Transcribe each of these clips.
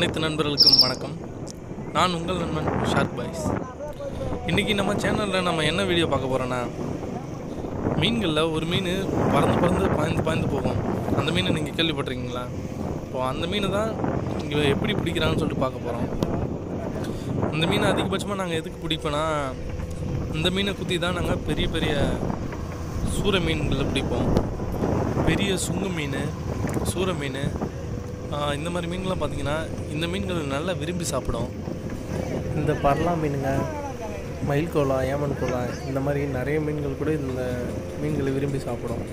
அனைத்து நண்பர்களுக்கும் வணக்கம் நான் உங்கள் நண்பன் ஷார்க் பாய்ஸ் இன்றைக்கி நம்ம சேனலில் நம்ம என்ன வீடியோ பார்க்க போகிறோன்னா மீன்களில் ஒரு மீன் பறந்து பறந்து பாய்ந்து பாய்ந்து போகும் அந்த மீனை நீங்கள் கேள்விப்பட்டிருக்கீங்களா இப்போ அந்த மீனை தான் இங்கே எப்படி பிடிக்கிறான்னு சொல்லிட்டு பார்க்க போகிறோம் அந்த மீனை அதிகபட்சமாக நாங்கள் எதுக்கு பிடிப்போன்னா இந்த மீனை குத்தி தான் நாங்கள் பெரிய பெரிய சூற மீன்களை பிடிப்போம் பெரிய சுங்கு மீன் சூற மீன் ஆஹ் இந்த மாதிரி மீன்கள்லாம் பார்த்தீங்கன்னா இந்த மீன்கள் நல்லா விரும்பி சாப்பிடும் இந்த பர்லா மீனுங்க மயில் கோலா ஏமன் கோலா இந்த மாதிரி நிறைய மீன்கள் கூட இந்த மீன்களை விரும்பி சாப்பிடும்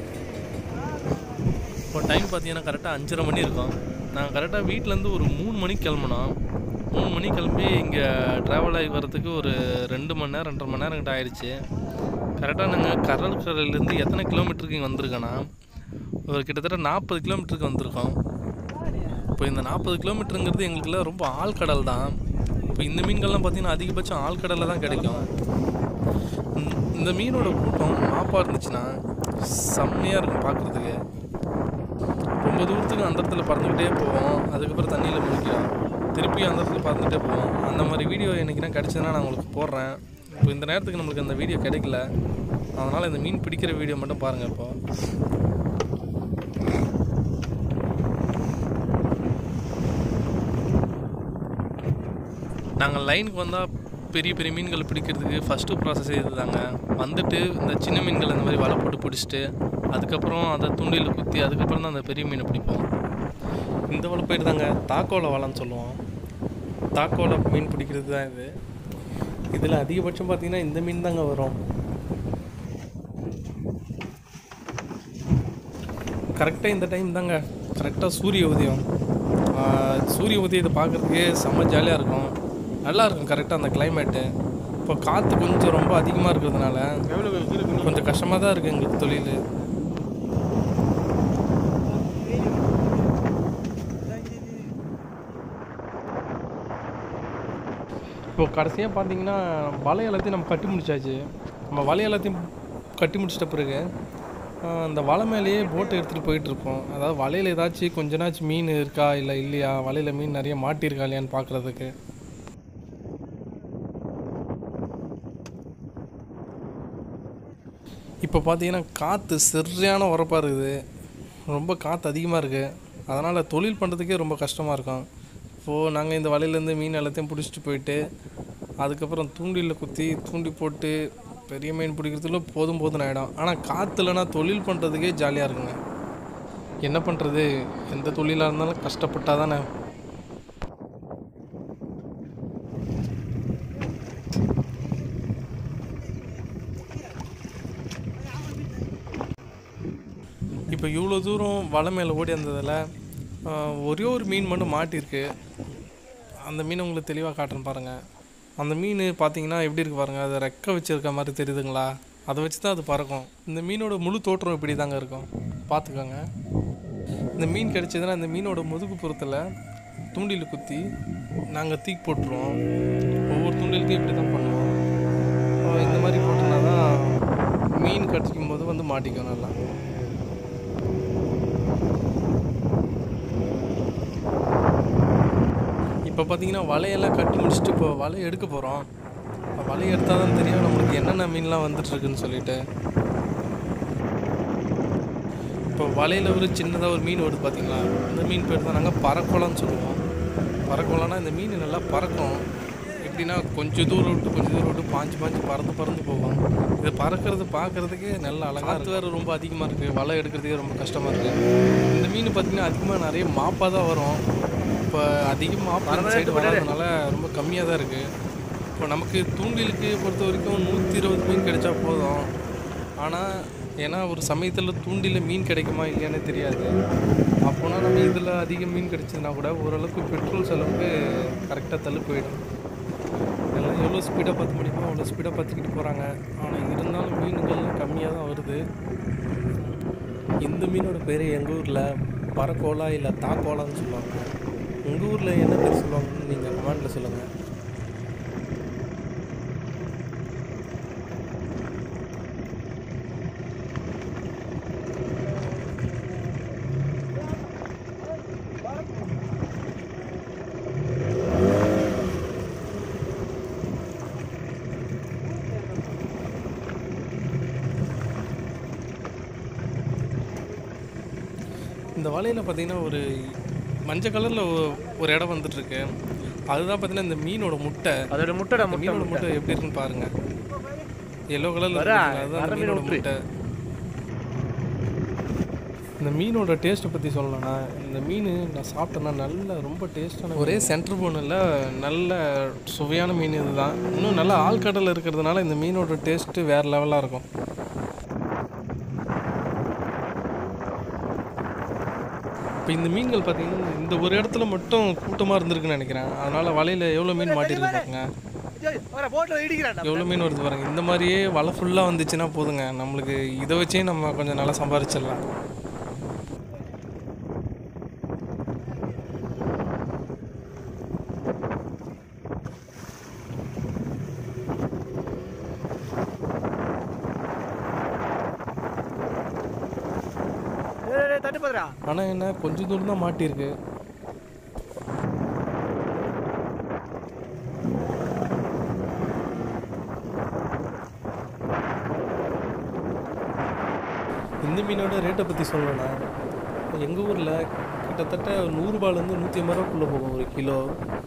இப்போ டைம் பார்த்தீங்கன்னா கரெக்டாக அஞ்சரை மணி இருக்கும் நாங்கள் கரெக்டாக வீட்டிலேருந்து ஒரு மூணு மணிக்கு கிளம்புனோம் மூணு மணிக்கு கிளம்பி இங்கே ட்ராவல் ஆகி வர்றதுக்கு ஒரு ரெண்டு மணி நேரம் ரெண்டரை மணி நேரம் கிட்ட ஆயிடுச்சு கரெக்டாக நாங்கள் கடற்கரையிலேருந்து எத்தனை கிலோமீட்டருக்கு இங்கே வந்திருக்கோன்னா ஒரு கிட்டத்தட்ட நாற்பது கிலோமீட்டருக்கு வந்திருக்கோம் இப்போ இந்த நாற்பது கிலோமீட்டருங்கிறது எங்களுக்குலாம் ரொம்ப ஆழ்கடல் தான் இப்போ இந்த மீன்கள்லாம் பார்த்தீங்கன்னா அதிகபட்சம் ஆழ்கடலில் தான் கிடைக்கும் இந்த- இந்த மீனோட கூட்டம் மாப்பாக இருந்துச்சுன்னா செம்மையாக இருக்கும் பார்க்குறதுக்கு ரொம்ப தூரத்துக்கு அந்த இடத்துல பறந்துக்கிட்டே போவோம் அதுக்கப்புறம் தண்ணியில் முடிக்கிறோம் திருப்பி அந்த இடத்துல பறந்துகிட்டே போவோம் அந்த மாதிரி வீடியோ என்னைக்குனா கிடச்சதுன்னா நான் உங்களுக்கு போடுறேன் இப்போ இந்த நேரத்துக்கு நம்மளுக்கு அந்த வீடியோ கிடைக்கல அதனால் இந்த மீன் பிடிக்கிற வீடியோ மட்டும் பாருங்கள் இப்போ நாங்கள் லைனுக்கு வந்தால் பெரிய பெரிய மீன்கள் பிடிக்கிறதுக்கு ஃபஸ்ட்டு ப்ராசஸ் இதுதாங்க வந்துட்டு இந்த சின்ன மீன்கள் இந்த மாதிரி வலை போட்டு பிடிச்சிட்டு அதுக்கப்புறம் அதை துண்டியில் குத்தி அதுக்கப்புறம் தான் அந்த பெரிய மீனை பிடிப்போம் இந்த வலை போயிட்டு தாங்க தாக்கோலை வலைன்னு சொல்லுவோம் தாக்கோலை மீன் பிடிக்கிறது தான் இது இதில் அதிகபட்சம் பார்த்தீங்கன்னா இந்த மீன் தாங்க வரும் கரெக்டாக இந்த டைம் தாங்க கரெக்டாக சூரிய உதயம் ஆஹ் சூரிய உதயத்தை பார்க்குறதுக்கே செம்ம ஜாலியாக இருக்கும் நல்லா இருக்கும் கரெக்டாக அந்த கிளைமேட்டு இப்போ காற்று கொஞ்சம் ரொம்ப அதிகமாக இருக்கிறதுனால கொஞ்சம் கஷ்டமாக தான் இருக்குது எங்களுக்கு தொழில் இப்போ கடைசியாக பார்த்தீங்கன்னா வலை எல்லாத்தையும் நம்ம கட்டி முடிச்சாச்சு நம்ம வலை எல்லாத்தையும் கட்டி முடிச்சிட்ட பிறகு ஆஹ், அந்த வலை மேலேயே போட்டை எடுத்துகிட்டு போயிட்டு இருப்போம் அதாவது வலையில் ஏதாச்சும் கொஞ்ச நாச்சும் மீன் இருக்கா இல்லை இல்லையா வலையில் மீன் நிறைய மாட்டியிருக்கா இல்லையான்னு பார்க்குறதுக்கு இப்போ பார்த்தீங்கன்னா காற்று சரியான உரப்பாக இருக்குது ரொம்ப காற்று அதிகமாக இருக்குது அதனால் தொழில் பண்ணுறதுக்கே ரொம்ப கஷ்டமாக இருக்கும் இப்போது நாங்கள் இந்த வலையிலேருந்து மீன் எல்லாத்தையும் பிடிச்சிட்டு போயிட்டு அதுக்கப்புறம் தூண்டிலில் குத்தி தூண்டி போட்டு பெரிய மீன் பிடிக்கிறதுல போதும் போதும் ஆகிடும் ஆனால் காற்று இல்லைன்னா தொழில் பண்ணுறதுக்கே ஜாலியாக இருக்குங்க என்ன பண்ணுறது எந்த தொழிலாக இருந்தாலும் கஷ்டப்பட்டால் தானே இப்போ இவ்வளோ தூரம் வலை மேலே ஓடி வந்ததில் ஆஹ், ஒரே ஒரு மீன் மட்டும் மாட்டியிருக்கு அந்த மீன் உங்களுக்கு தெளிவாக காட்டுறேன் பாருங்கள் அந்த மீன் பார்த்தீங்கன்னா எப்படி இருக்கு பாருங்கள் அது ரெக்கை வச்சிருக்க மாதிரி தெரியுதுங்களா அதை வச்சு தான் அது பறக்கும் இந்த மீனோட முழு தோற்றம் இப்படி தாங்க இருக்கும் பார்த்துக்கோங்க இந்த மீன் கிடைச்சதுன்னா இந்த மீனோட முதுகு புறத்தில் தூண்டில் குத்தி நாங்கள் தூக்கி போட்டுருவோம் ஒவ்வொரு தூண்டிலுக்கும் இப்படி தான் பண்ணுவோம் அஹ் இந்த மாதிரி போட்டோன்னா தான் மீன் கடிக்கும் போது வந்து மாட்டிக்கும் நல்லா இப்போ பார்த்தீங்கன்னா வலையெல்லாம் கட்டி முடிச்சுட்டு இப்போ வலையை எடுக்க போகிறோம் வலையை எடுத்தால் தான் தெரியும் நம்மளுக்கு என்னென்ன மீன்லாம் வந்துட்டுருக்குன்னு சொல்லிட்டு இப்போ வலையில் ஒரு சின்னதாக ஒரு மீன் வருது பார்த்தீங்களா இந்த மீன் பேர் தான் நாங்கள் பறக்கோலான்னு சொல்லுவோம் பறக்கோலான்னா இந்த மீன் நல்லா பறக்கும் எப்படின்னா கொஞ்சம் தூரம் விட்டு கொஞ்சம் தூரம் விட்டு பாஞ்சு பாஞ்சு பறந்து பறந்து போகும் இது பறக்கிறது பார்க்கறதுக்கே நல்ல அழகாக அது வேறு ரொம்ப அதிகமாக இருக்குது வலை எடுக்கிறதுக்கே ரொம்ப கஷ்டமாக இருக்குது இந்த மீன் பார்த்திங்கன்னா அதிகமாக நிறைய மாப்பாக தான் வரும் இப்போ அதிகமாக மாப்பு சைடு வராதனால ரொம்ப கம்மியாக தான் இருக்குது இப்போ நமக்கு தூண்டிலுக்கு பொறுத்த வரைக்கும் நூற்றி இருபது மீன் கிடைச்சா போதும் ஆனால் ஏன்னா ஒரு சமயத்தில் தூண்டில மீன் கிடைக்குமா இல்லையானே தெரியாது அப்போனா நம்ம இதில் அதிக மீன் கிடைச்சதுன்னா கூட ஓரளவுக்கு பெட்ரோல் செலவுக்கு கரெக்டாக தள்ளு போயிடும் எல்லாம் எவ்வளோ ஸ்பீடாக பார்த்து முடியுமோ அவ்வளோ ஸ்பீடாக பார்த்துக்கிட்டு போகிறாங்க ஆனால் இருந்தாலும் மீன்கள் கம்மியாக தான் வருது இந்த மீனோட பேர் எங்கள் ஊரில் பறக்கோலா இல்லை தாக்கோலான்னு சொல்லுவாங்க உங்கள் ஊரில் என்ன பேர் சொல்லுவாங்கன்னு நீங்கள் கமெண்ட்டில் சொல்லுங்கள் இந்த வலையில் பார்த்தீங்கன்னா ஒரு மஞ்சள் கலரில் ஒரு இடம் வந்துட்டுருக்கு அதுதான் பார்த்தீங்கன்னா இந்த மீனோட முட்டை அதோட முட்டைடா இந்த முட்டை மீனோட முட்டை எப்படி இருக்குன்னு பாருங்க எல்லோ கலரில் வரா, அதுதான் வர அந்த மீனை மீனோட விட்டுரு. முட்டை இந்த மீனோட டேஸ்ட்டை பற்றி சொல்லணும்னா இந்த மீன் நான் சாப்பிட்டேன்னா நல்ல ரொம்ப டேஸ்ட்டான ஒரே சென்டர் போனில் நல்ல சுவையான மீன் இதுதான் இன்னும் நல்ல ஆழ்கடல் இருக்கிறதுனால இந்த மீனோட டேஸ்ட்டு வேறு லெவலாக இருக்கும் இப்போ இந்த மீன்கள் பார்த்தீங்கன்னா இந்த ஒரு இடத்துல மட்டும் கூட்டமாக இருந்திருக்குன்னு நினைக்கிறேன் அதனால் வலையில் எவ்வளோ மீன் மாட்டிருக்கு பாருங்க எவ்வளோ மீன் வருது பாருங்க இந்த மாதிரியே வலை ஃபுல்லாக வந்துச்சுன்னா போதுங்க நம்மளுக்கு இதை வச்சே நம்ம கொஞ்சம் நல்லா சம்பாரிச்சிடலாம் தட்டு பாத்துறா ஆனால் என்ன கொஞ்சம் தூரம் தான் மாட்டியிருக்கு இந்த மீனோட ரேட்டை பற்றி சொல்லணும்னா எங்கள் ஊரில் கிட்டத்தட்ட நூறுரூபாலேருந்து நூற்றி ஐம்பது ரூபாக்குள்ளே போகும் ஒரு கிலோ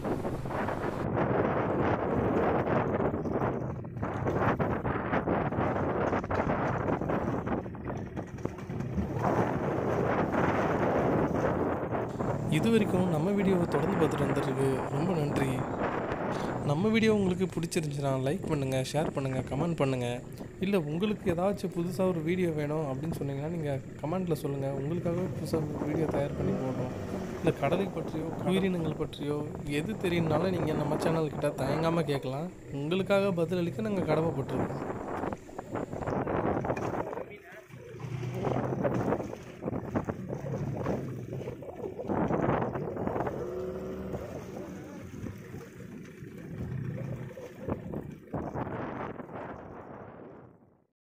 இது வரைக்கும் நம்ம வீடியோவை தொடர்ந்து பார்த்துட்டு வந்துருக்கு ரொம்ப நன்றி நம்ம வீடியோ உங்களுக்கு பிடிச்சிருந்துச்சுன்னா லைக் பண்ணுங்கள் ஷேர் பண்ணுங்கள் கமெண்ட் பண்ணுங்கள் இல்லை உங்களுக்கு ஏதாச்சும் புதுசாக ஒரு வீடியோ வேணும் அப்படின்னு சொன்னீங்கன்னா நீங்கள் கமெண்ட்டில் சொல்லுங்கள் உங்களுக்காக புதுசாக வீடியோ தயார் பண்ணி போடுறோம் இல்லை கடலை பற்றியோ உயிரினங்கள் பற்றியோ எது தெரியும்னாலும் நீங்கள் நம்ம சேனல்கிட்ட தயங்காமல் கேட்கலாம் உங்களுக்காக பதிலளிக்க நாங்கள் கடமைப்பட்டிருக்கோம்